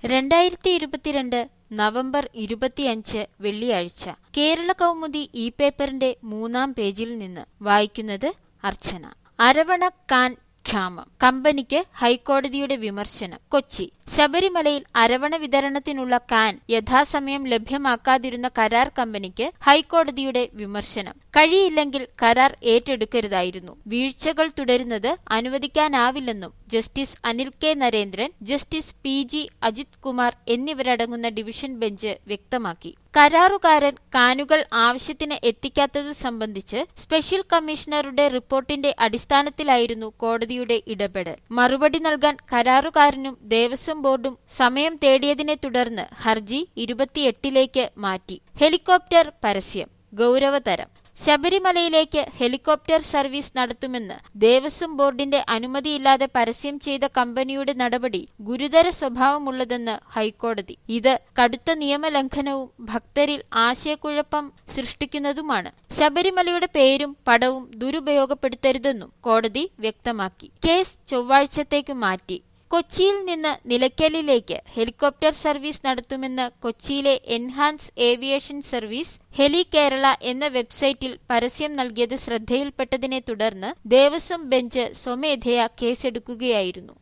രണ്ടായിരത്തി ഇരുപത്തിരണ്ട് നവംബർ ഇരുപത്തിയഞ്ച് വെള്ളിയാഴ്ച കേരള കൗമുദി ഈ പേപ്പറിന്റെ മൂന്നാം പേജിൽ നിന്ന് വായിക്കുന്നത് അർച്ചന അരവണ കാൻ ക്ഷാമം കമ്പനിക്ക് ഹൈക്കോടതിയുടെ വിമർശനം കൊച്ചി ശബരിമലയിൽ അരവണ വിതരണത്തിനുള്ള കാൻ യഥാസമയം ലഭ്യമാക്കാതിരുന്ന കരാർ കമ്പനിക്ക് ഹൈക്കോടതിയുടെ വിമർശനം കഴിയില്ലെങ്കിൽ കരാർ ഏറ്റെടുക്കരുതായിരുന്നു വീഴ്ചകൾ തുടരുന്നത് അനുവദിക്കാനാവില്ലെന്നും justice Anil K Narendran justice P G Ajith Kumar എന്നിവരടങ്ങുന്ന ഡിവിഷൻ ബെഞ്ച് വ്യക്തമാക്കി കരാറുകാരൻ കാനുകൾ ആവശ്യത്തിന് എത്തിക്കാത്തതു സംബന്ധിച്ച് സ്പെഷ്യൽ കമ്മീഷണറുടെ റിപ്പോർട്ടിന്റെ അടിസ്ഥാനത്തിലായിരുന്നു കോടതിയുടെ ഇടപെടൽ മറുപടി നൽകാൻ കരാറുകാരനും ദേവസ്വം ബോർഡും സമയം തേടിയതിനെ തുടർന്ന് ഹർജി ഇരുപത്തിയെട്ടിലേക്ക് മാറ്റി ഹെലികോപ്റ്റർ പരസ്യം ഗൗരവതരം ശബരിമലയിലേക്ക് ഹെലികോപ്റ്റർ സർവീസ് നടത്തുമെന്ന് ദേവസ്വം ബോർഡിന്റെ അനുമതിയില്ലാതെ പരസ്യം ചെയ്ത കമ്പനിയുടെ നടപടി ഗുരുതര സ്വഭാവമുള്ളതെന്ന് ഹൈക്കോടതി ഇത് കടുത്ത നിയമലംഘനവും ഭക്തരിൽ ആശയക്കുഴപ്പം സൃഷ്ടിക്കുന്നതുമാണ് ശബരിമലയുടെ പേരും പടവും ദുരുപയോഗപ്പെടുത്തരുതെന്നും കോടതി വ്യക്തമാക്കി കേസ് ചൊവ്വാഴ്ചത്തേക്ക് മാറ്റി കൊച്ചിയിൽ നിന്ന് നിലയ്ക്കലിലേക്ക് ഹെലികോപ്റ്റർ സർവീസ് നടത്തുമെന്ന് കൊച്ചിയിലെ enhance aviation service heli Kerala എന്ന വെബ്സൈറ്റിൽ പരസ്യം നൽകിയത് ശ്രദ്ധയിൽപ്പെട്ടതിനെ തുടർന്ന് ദേവസ്വം ബെഞ്ച് സ്വമേധയാ കേസെടുക്കുകയായിരുന്നു